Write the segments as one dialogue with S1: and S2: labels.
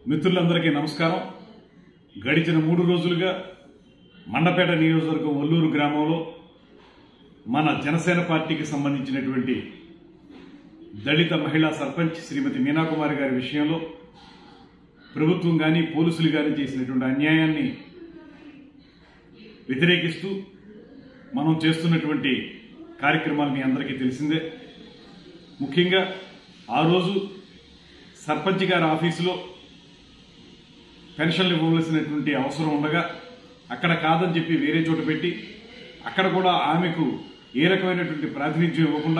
S1: మిత్రులందరికీ నమస్కారం గడిచిన మూడు రోజులుగా మండపేట నియోజకవర్గం ఒల్లూరు గ్రామంలో మన జనసేన పార్టీకి సంబంధించినటువంటి దళిత మహిళా సర్పంచ్ శ్రీమతి మీనాకుమారి గారి విషయంలో ప్రభుత్వం కానీ పోలీసులు కానీ చేసినటువంటి అన్యాయాన్ని వ్యతిరేకిస్తూ మనం చేస్తున్నటువంటి కార్యక్రమాలు మీ అందరికీ తెలిసిందే ముఖ్యంగా ఆ రోజు సర్పంచ్ గారి ఆఫీసులో పెన్షన్లు ఇవ్వవలసినటువంటి అవసరం ఉండగా అక్కడ కాదని చెప్పి వేరే చోట పెట్టి అక్కడ కూడా ఆమెకు ఏ రకమైనటువంటి ప్రాతినిధ్యం ఇవ్వకుండా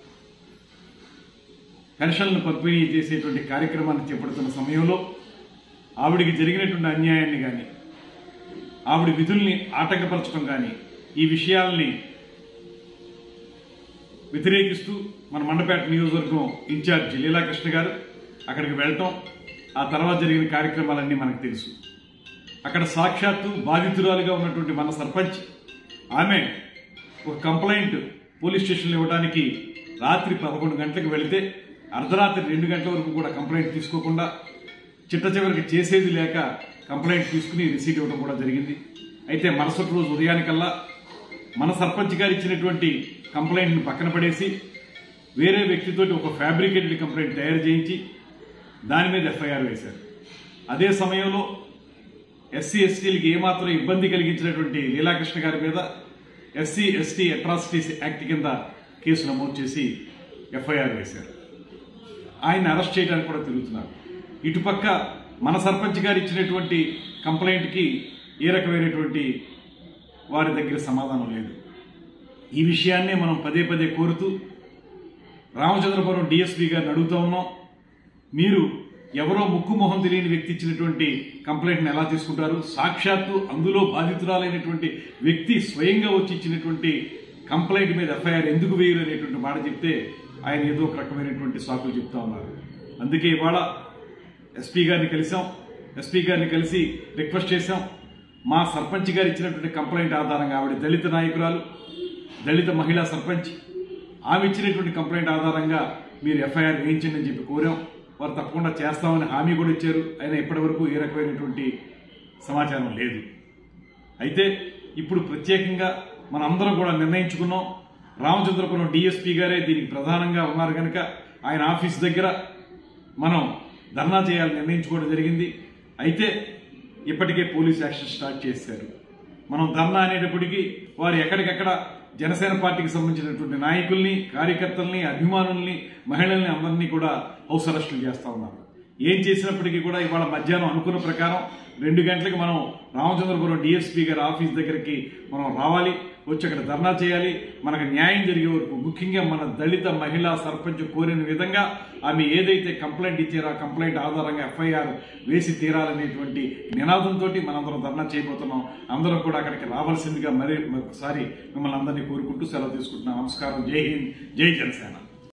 S1: పెన్షన్లను పంపిణీ చేసేటువంటి కార్యక్రమాన్ని చేపడుతున్న సమయంలో ఆవిడికి జరిగినటువంటి అన్యాయాన్ని కానీ ఆవిడ విధుల్ని ఆటంకపరచడం కానీ ఈ విషయాల్ని వ్యతిరేకిస్తూ మన మండపేట నియోజకవర్గం ఇన్ఛార్జ్ లీలాకృష్ణ గారు అక్కడికి వెళ్ళటం ఆ తర్వాత జరిగిన కార్యక్రమాలన్నీ మనకు తెలుసు అక్కడ సాక్షాత్తు బాధితురాలుగా ఉన్నటువంటి మన సర్పంచ్ ఆమె ఒక కంప్లైంట్ పోలీస్ స్టేషన్లో ఇవ్వడానికి రాత్రి పదకొండు గంటలకు వెళితే అర్ధరాత్రి రెండు గంటల వరకు కూడా కంప్లైంట్ తీసుకోకుండా చిట్ట చివరికి చేసేది లేక కంప్లైంట్ తీసుకుని రిసీట్ ఇవ్వడం కూడా జరిగింది అయితే మరుసటి రోజు ఉదయానికల్లా మన సర్పంచ్ గారు ఇచ్చినటువంటి కంప్లైంట్ని పక్కన పడేసి వేరే వ్యక్తితోటి ఒక ఫ్యాబ్రికేటెడ్ కంప్లైంట్ తయారు చేయించి దాని మీద ఎఫ్ఐఆర్ వేశారు అదే సమయంలో ఎస్సీ ఎస్టీలకి ఏమాత్రం ఇబ్బంది కలిగించినటువంటి లీలాకృష్ణ గారి మీద ఎస్సీ ఎస్టీ అట్రాసిటీస్ యాక్ట్ కింద కేసు నమోదు చేసి ఎఫ్ఐఆర్ వేశారు ఆయన అరెస్ట్ చేయడానికి కూడా తిరుగుతున్నారు ఇటుపక్క మన సర్పంచ్ గారు ఇచ్చినటువంటి కంప్లైంట్కి ఏ రకమైనటువంటి వారి దగ్గర సమాధానం లేదు ఈ విషయాన్నే మనం పదే పదే కోరుతూ రామచంద్రపురం డిఎస్పీ గారిని అడుగుతూ ఉన్నాం మీరు ఎవరో ముక్కు మొహం తెలియని వ్యక్తి ఇచ్చినటువంటి కంప్లైంట్ని ఎలా తీసుకుంటారు సాక్షాత్తు అందులో బాధితురాలైనటువంటి వ్యక్తి స్వయంగా వచ్చి ఇచ్చినటువంటి కంప్లైంట్ మీద ఎఫ్ఐఆర్ ఎందుకు వేయరు అనేటువంటి మాట చెప్తే ఆయన ఏదో ఒక రకమైనటువంటి సాకులు చెప్తా ఉన్నారు అందుకే ఇవాళ ఎస్పీ గారిని కలిసాం ఎస్పీ గారిని కలిసి రిక్వెస్ట్ చేశాం మా సర్పంచ్ గారు ఇచ్చినటువంటి కంప్లైంట్ ఆధారంగా ఆవిడ దళిత నాయకురాలు దళిత మహిళా సర్పంచ్ ఆమె ఇచ్చినటువంటి కంప్లైంట్ ఆధారంగా మీరు ఎఫ్ఐఆర్ వేయించండి అని చెప్పి కోరాం వారు తప్పకుండా చేస్తామని హామీ కూడా ఇచ్చారు అయినా ఇప్పటివరకు ఏ రకమైనటువంటి సమాచారం లేదు అయితే ఇప్పుడు ప్రత్యేకంగా మనందరం కూడా నిర్ణయించుకున్నాం రామచంద్రపురం డిఎస్పీ గారే దీనికి ప్రధానంగా ఉన్నారు కనుక ఆయన ఆఫీస్ దగ్గర మనం ధర్నా చేయాలని నిర్ణయించుకోవడం జరిగింది అయితే ఇప్పటికే పోలీస్ యాక్షన్ స్టార్ట్ చేశారు మనం ధర్నా అనేటప్పటికీ వారు ఎక్కడికెక్కడ జనసేన పార్టీకి సంబంధించినటువంటి నాయకుల్ని కార్యకర్తల్ని అభిమానుల్ని మహిళల్ని అందరినీ కూడా హౌస్ అరెస్టులు చేస్తా ఉన్నారు ఏం చేసినప్పటికీ కూడా ఇవాళ మధ్యాహ్నం అనుకున్న ప్రకారం రెండు గంటలకు మనం రామచంద్రపురం డిఎస్పీ గారి ఆఫీస్ దగ్గరికి మనం రావాలి వచ్చి అక్కడ ధర్నా చేయాలి మనకు న్యాయం జరిగే వరకు ముఖ్యంగా మన దళిత మహిళా సర్పంచ్ కోరిన విధంగా ఆమె ఏదైతే కంప్లైంట్ ఇచ్చారో ఆ కంప్లైంట్ ఆధారంగా ఎఫ్ఐఆర్ వేసి తీరాలనేటువంటి నినాదంతో మనందరం ధర్నా చేయబోతున్నాం అందరం కూడా అక్కడికి రావాల్సిందిగా మరి ఒకసారి మిమ్మల్ని అందరినీ కోరుకుంటూ సెలవు తీసుకుంటున్నాం నమస్కారం జై హింద్ జై జనసేన